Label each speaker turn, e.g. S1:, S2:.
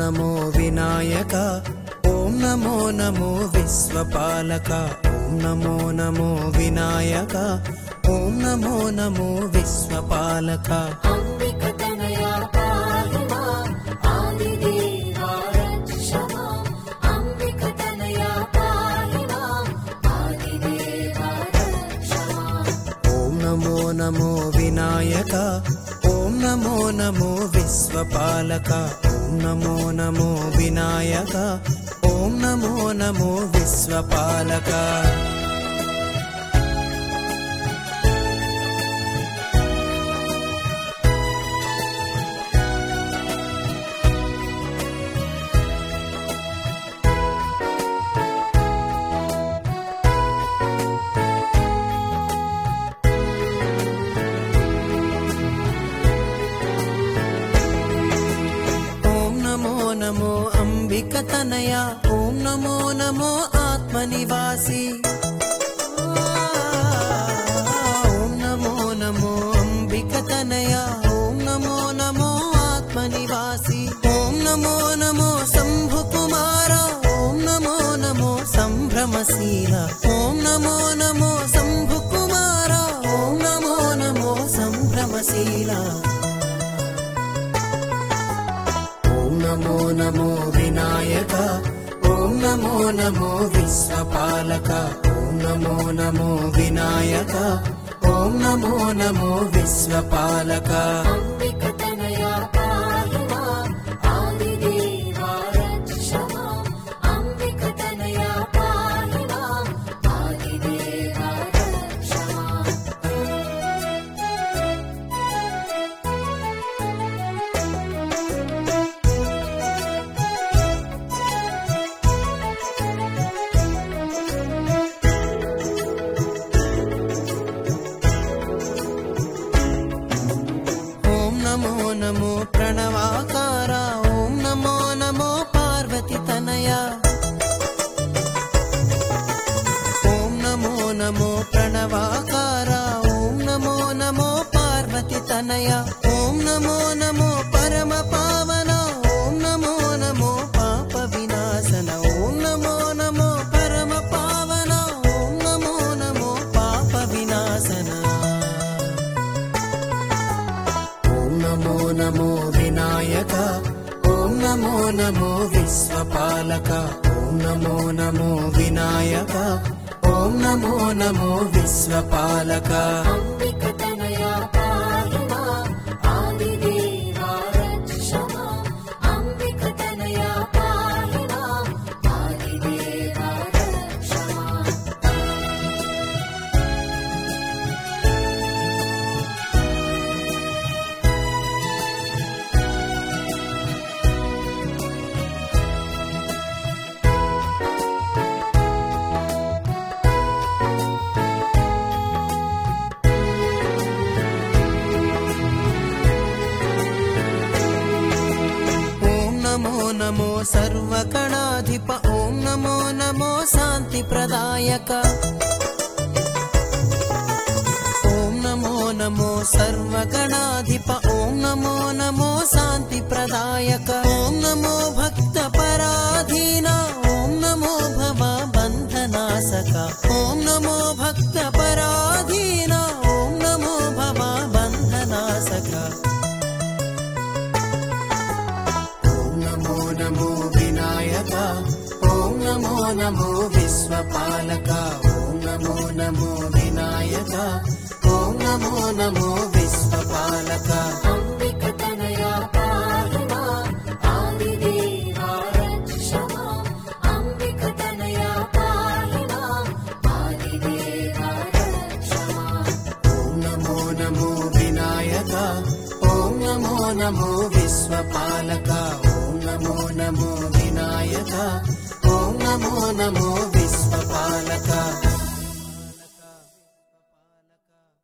S1: నమో వినాయక ఓం నమో నమో విశ్వపాలక ఓం నమో నమో వినాయక ఓం నమో నమో విశ్వపాలక
S2: అంబిక తనయా పాహి మాం ఆదిదేవా రక్ష మాం అంబిక తనయా పాహి మాం ఆదిదేవా రక్ష మాం
S1: ఓం నమో నమో వినాయక ఓం నమో నమో విశ్వపాలక ఓం నమో నమో వినాయక ఓం నమో నమో విశ్వపాలక ఓం నమో నమో అంబిక తనయ ఓం నమో నమో ఆత్మనివాసి ఓం నమో నమో అంబిక తనయ ఓం నమో నమో ఆత్మనివాసి ఓం నమో నమో శంభు కుమార ఓం నమో నమో సంభ్రమశీల ఓం నమో నమో శంభు కుమార ఓం నమో నమో సంభ్రమశీల ఓం నమో నమో వినాయక ఓం నమో నమో విశ్వపాలక ఓం నమో నమో వినాయక ఓం నమో నమో విశ్వపాలక
S2: అంబిక తనయా పాహి మాం ఆదిదేవా రక్ష మాం అంబిక తనయా పాహి మాం ఆదిదేవా రక్ష మాం
S1: ఓం నమో నమో ప్రణవాకార ఓం నమో నమో పార్వతి తనయ ఓం నమో నమో ప్రణవాకార ఓం నమో నమో పార్వతి తనయ ఓం నమో నమో పరమ పావన ఓం నమో నమో పాప వినాశన ఓం నమో నమో పరమ పావన ఓం నమో నమో పాప వినాశన ఓం నమో నమో వినాయక ఓం నమో నమో విశ్వపాలక ఓం నమో నమో వినాయక ఓం నమో నమో విశ్వపాలక
S2: అంబిక తనయా పాహి మాం ఆదిదేవా రక్ష మాం అంబిక తనయా పాహి మాం ఆదిదేవా రక్ష మాం
S1: ఓం నమో నమో సర్వకణాధిప ఓం నమో నమో శాంతి ప్రదాయక ఓం నమో నమో సర్వగణాధిప ఓం నమో నమో శాంతి ప్రదాయక ఓం నమో భక్త పరాధీన ఓం నమో భవ బంధనాశక ఓం నమో భక్త పరాధీన ఓం నమో భవ బంధనాశక ఓం నమో నమో వినాయక ఓం నమో నమో విశ్వపాలక ఓం నమో నమో వినాయక ఓం నమో నమో విశ్వపాలక
S2: అంబిక తనయా పాహి మాం ఆదిదేవా రక్ష మాం అంబిక తనయా పాహి మాం ఆదిదేవా రక్ష మాం
S1: ఓం నమో నమో వినాయక ఓం నమో నమో విశ్వపాలక ఓం నమో నమో వినాయక ఓం నమో నమో విశ్వపాలక